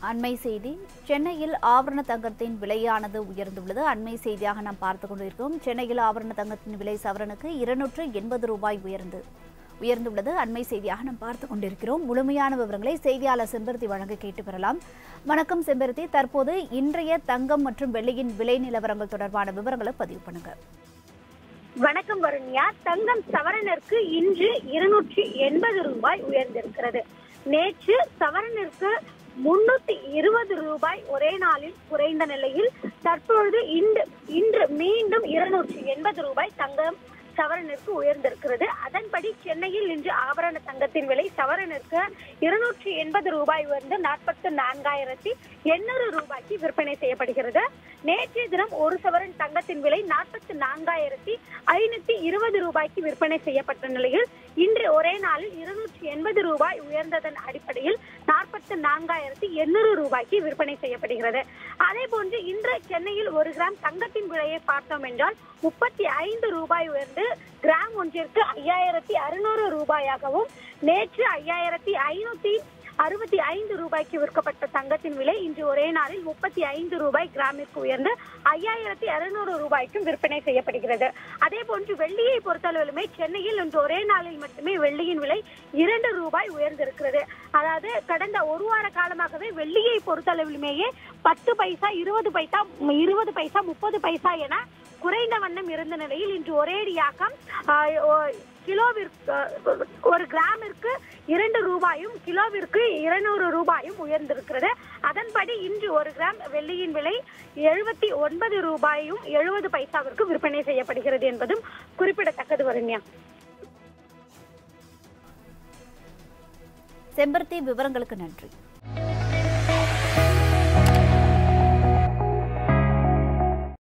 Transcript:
அண்மை செய்தி சென்னையில் ஆபரண தங்கத்தின் விலையானது உயர்ந்துள்ளது அண்மை செய்தியாக நாம் பார்த்துக் கொண்டிருக்கிறோம் சென்னையில் ஆபரண தங்கத்தின் விலை சவரனுக்கு இருநூற்று எண்பது ரூபாய் உயர்ந்து உயர்ந்துள்ளது அண்மை செய்தியாக நாம் பார்த்துக் கொண்டிருக்கிறோம் முழுமையான விவரங்களை செய்தியாளர் செம்பருத்தி வழங்க கேட்டு பெறலாம் வணக்கம் செம்பருத்தி தற்போது இன்றைய தங்கம் மற்றும் வெள்ளியின் விலை நிலவரங்கள் தொடர்பான விவரங்களை பதிவு பண்ணுங்க வணக்கம் வருண்யா தங்கம் சவரனிற்கு இன்று இருநூற்றி எண்பது ரூபாய் உயர்ந்திருக்கிறது நேற்று சவரனிற்கு முன்னூத்தி இருபது ரூபாய் ஒரே நாளில் குறைந்த நிலையில் தற்பொழுது இன்று இன்று மீண்டும் இருநூற்றி எண்பது ரூபாய் தங்கம் சவரனிற்கு உயர்ந்திருக்கிறது அதன்படி சென்னையில் இன்று ஆபரண தங்கத்தின் விலை சவரனிற்கு இருநூற்றி எண்பது ரூபாய் உயர்ந்து நாற்பத்தி நான்காயிரத்தி எண்ணூறு ரூபாய்க்கு விற்பனை செய்யப்படுகிறது நேற்றைய தினம் ஒரு சவரன் தங்கத்தின் விலை நாற்பத்தி நான்காயிரத்தி ஐநூத்தி இருபது ரூபாய்க்கு விற்பனை செய்யப்பட்ட நிலையில் இன்று ஒரே நாளில் இருநூற்றி எண்பது ரூபாய் உயர்ந்ததன் அடிப்படையில் நாற்பத்தி நான்காயிரத்தி எண்ணூறு ரூபாய்க்கு விற்பனை செய்யப்படுகிறது அதே போன்று இன்று சென்னையில் ஒரு கிராம் தங்கத்தின் விலையை பார்த்தோம் என்றால் முப்பத்தி ஐந்து ரூபாய் உயர்ந்து கிராம் ஒன்றிற்கு ஐயாயிரத்தி அறுநூறு ரூபாயாகவும் நேற்று ஐயாயிரத்தி ஐநூத்தி அறுபத்தி ஐந்து ரூபாய்க்கு விற்கப்பட்ட தங்கத்தின் விலை இன்று ஒரே நாளில் முப்பத்தி ஐந்து ரூபாய் கிராமிற்கு உயர்ந்து ஐயாயிரத்தி அறுநூறு ரூபாய்க்கும் விற்பனை செய்யப்படுகிறது அதே போன்று வெள்ளியை பொறுத்தளவிலுமே சென்னையில் இன்று ஒரே நாளில் மட்டுமே வெள்ளியின் விலை இரண்டு ரூபாய் உயர்ந்திருக்கிறது அதாவது கடந்த ஒரு வார காலமாகவே வெள்ளியை பொறுத்தளவிலுமேயே பத்து பைசா இருபது பைசா இருபது பைசா முப்பது பைசா என குறைந்த வண்ணம் இருந்த நிலையில் இன்று ஒரேடியாக ஆஹ், ஓ- கிலோவிற்கு அஹ், ஒரு கிராமிற்கு இரண்டு ரூபாயும் கிலோவிற்கு இருநூறு ரூபாயும் உயர்ந்திருக்கிறது அதன்படி இன்று ஒரு கிராம் வெள்ளியின் விலை எழுபத்தி ஒன்பது ரூபாயும் எழுபது பைசாவிற்கு விற்பனை செய்யப்படுகிறது என்பதும் குறிப்பிடத்தக்கது வருண்யா செம்பருத்தி விவரங்களுக்கு நன்றி